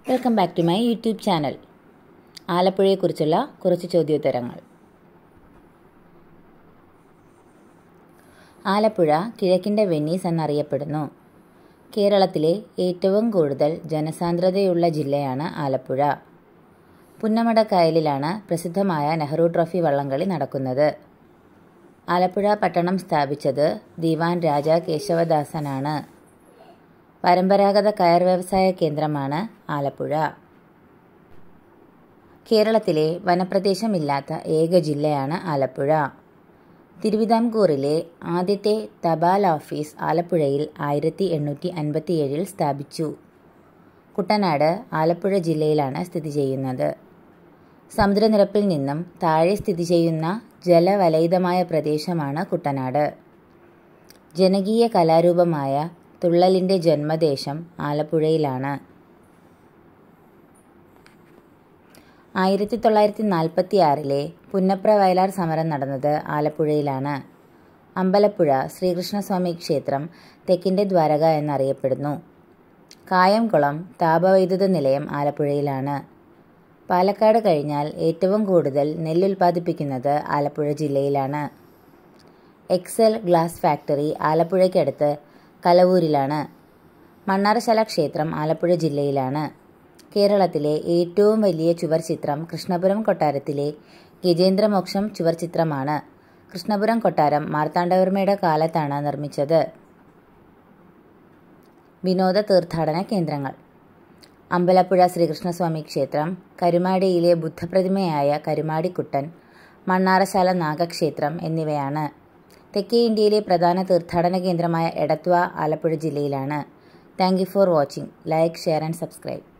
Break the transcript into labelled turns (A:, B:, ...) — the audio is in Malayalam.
A: welcome back to my YouTube channel ആലപ്പുഴയെക്കുറിച്ചുള്ള കുറച്ച് ചോദ്യോത്തരങ്ങൾ ആലപ്പുഴ കിഴക്കിൻ്റെ വെന്നീസ് എന്നറിയപ്പെടുന്നു കേരളത്തിലെ ഏറ്റവും കൂടുതൽ ജനസാന്ദ്രതയുള്ള ജില്ലയാണ് ആലപ്പുഴ പുന്നമടക്കായലിലാണ് പ്രസിദ്ധമായ നെഹ്റു ട്രോഫി വള്ളംകളി നടക്കുന്നത് ആലപ്പുഴ പട്ടണം സ്ഥാപിച്ചത് ദിവാൻ രാജ കേശവദാസനാണ് പരമ്പരാഗത കയർ വ്യവസായ കേന്ദ്രമാണ് ആലപ്പുഴ കേരളത്തിലെ വനപ്രദേശമില്ലാത്ത ഏക ജില്ലയാണ് ആലപ്പുഴ തിരുവിതാംകൂറിലെ ആദ്യത്തെ തപാൽ ഓഫീസ് ആലപ്പുഴയിൽ ആയിരത്തി എണ്ണൂറ്റി അൻപത്തിയേഴിൽ സ്ഥാപിച്ചു കുട്ടനാട് ആലപ്പുഴ ജില്ലയിലാണ് സ്ഥിതി ചെയ്യുന്നത് സമുദ്രനിരപ്പിൽ നിന്നും താഴെ സ്ഥിതി ചെയ്യുന്ന ജലവലയിതമായ പ്രദേശമാണ് കുട്ടനാട് ജനകീയ കലാരൂപമായ തുള്ളലിൻ്റെ ജന്മദേശം ആലപ്പുഴയിലാണ് ആയിരത്തി തൊള്ളായിരത്തി നാൽപ്പത്തി ആറിലെ പുന്നപ്ര വയലാർ സമരം നടന്നത് ആലപ്പുഴയിലാണ് അമ്പലപ്പുഴ ശ്രീകൃഷ്ണസ്വാമി ക്ഷേത്രം തെക്കിൻ്റെ ദ്വാരക എന്നറിയപ്പെടുന്നു കായംകുളം താപവൈദ്യുത നിലയം ആലപ്പുഴയിലാണ് പാലക്കാട് കഴിഞ്ഞാൽ ഏറ്റവും കൂടുതൽ നെല്ലുൽപ്പാദിപ്പിക്കുന്നത് ആലപ്പുഴ ജില്ലയിലാണ് എക്സൽ ഗ്ലാസ് ഫാക്ടറി ആലപ്പുഴയ്ക്കടുത്ത് കലവൂരിലാണ് മണ്ണാറശാല ക്ഷേത്രം ആലപ്പുഴ ജില്ലയിലാണ് കേരളത്തിലെ ഏറ്റവും വലിയ ചുവർ ചിത്രം കൃഷ്ണപുരം കൊട്ടാരത്തിലെ ഗജേന്ദ്രമോക്ഷം ചുവർ ചിത്രമാണ് കൃഷ്ണപുരം കൊട്ടാരം മാർത്താണ്ഡവർമ്മയുടെ കാലത്താണ് നിർമ്മിച്ചത് വിനോദ തീർത്ഥാടന കേന്ദ്രങ്ങൾ അമ്പലപ്പുഴ ശ്രീകൃഷ്ണസ്വാമി ക്ഷേത്രം കരുമാടിയിലെ ബുദ്ധപ്രതിമയായ കരുമാടിക്കുട്ടൻ മണ്ണാറശാല നാഗക്ഷേത്രം എന്നിവയാണ് തെക്കേ ഇന്ത്യയിലെ പ്രധാന തീർത്ഥാടന കേന്ദ്രമായ എടത്വ ആലപ്പുഴ ജില്ലയിലാണ് thank you for watching like share and subscribe